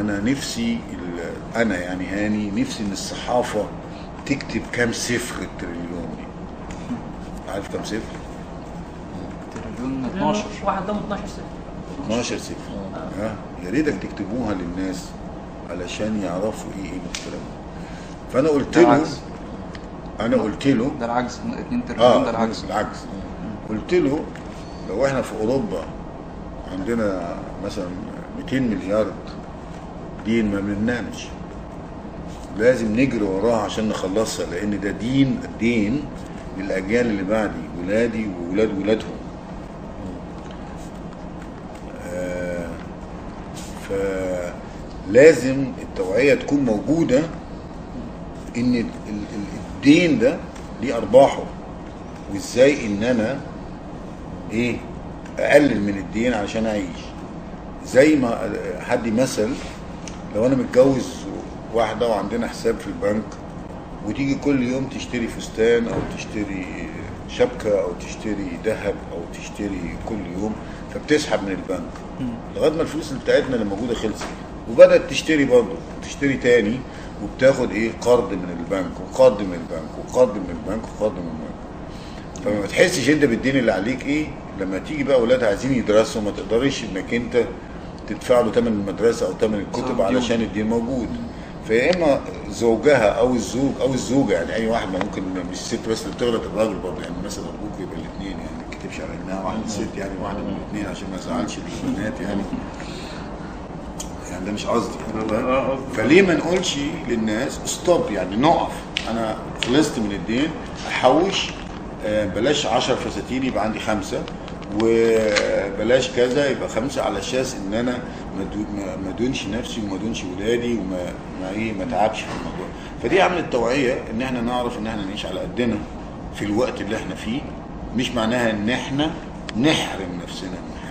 انا نفسي ال- انا يعني هاني نفسي ان الصحافه تكتب كام صفر التريليون دي عارف كام صفر؟ تريليون 12 واحد ضم 12 سنه 12 صفر ها يا ريتك تكتبوها للناس علشان يعرفوا ايه قيمه الكلام ده. فانا قلت ده له العكس انا قلت له ده العكس 2 تريليون ده اه العكس العكس قلت له لو احنا في اوروبا عندنا مثلا 200 مليار دين ما بننامش لازم نجري وراها عشان نخلصها لان ده دين دين للاجيال اللي بعدي ولادي وولاد ولادهم آه فلازم التوعيه تكون موجوده ان ال- ال- الدين ده ليه ارباحه وازاي ان انا ايه اقلل من الدين علشان اعيش زي ما حد مثل لو انا متجوز واحده وعندنا حساب في البنك وتيجي كل يوم تشتري فستان او تشتري شبكه او تشتري ذهب او تشتري كل يوم فبتسحب من البنك لغايه ما الفلوس اللي بتاعتنا اللي موجوده خلصت وبدات تشتري برضه تشتري تاني وبتاخد ايه قرض من البنك وقرض من البنك وقرض من البنك وقرض من البنك فما بتحسش انت بالدين اللي عليك ايه لما تيجي بقى اولاد عايزين يدرسوا ما تقدرش انك انت تدفع له ثمن المدرسه او ثمن الكتب صح، علشان الدين موجود فيا اما زوجها او الزوج او الزوجه يعني اي واحد ما ممكن مش الست بس اللي بتغلط الراجل برضه يعني مثلا ابوك يبقى الاثنين يعني ما تكتبش على انها واحده ست يعني واحده من الاثنين عشان ما يزعلش البنات يعني يعني ده مش قصدي يعني فليه ما نقولش للناس ستوب يعني نقف انا خلصت من الدين احوش آه، بلاش 10 فساتين يبقى عندي خمسه وبلاش كذا يبقى خمسه على اساس ان انا ما دو- ما- ما دونش نفسي وما دونش ولادي وما ما ايه ما تعبش في الموضوع فدي عملت توعيه ان احنا نعرف ان احنا نعيش على قدنا في الوقت اللي احنا فيه مش معناها ان احنا نحرم نفسنا من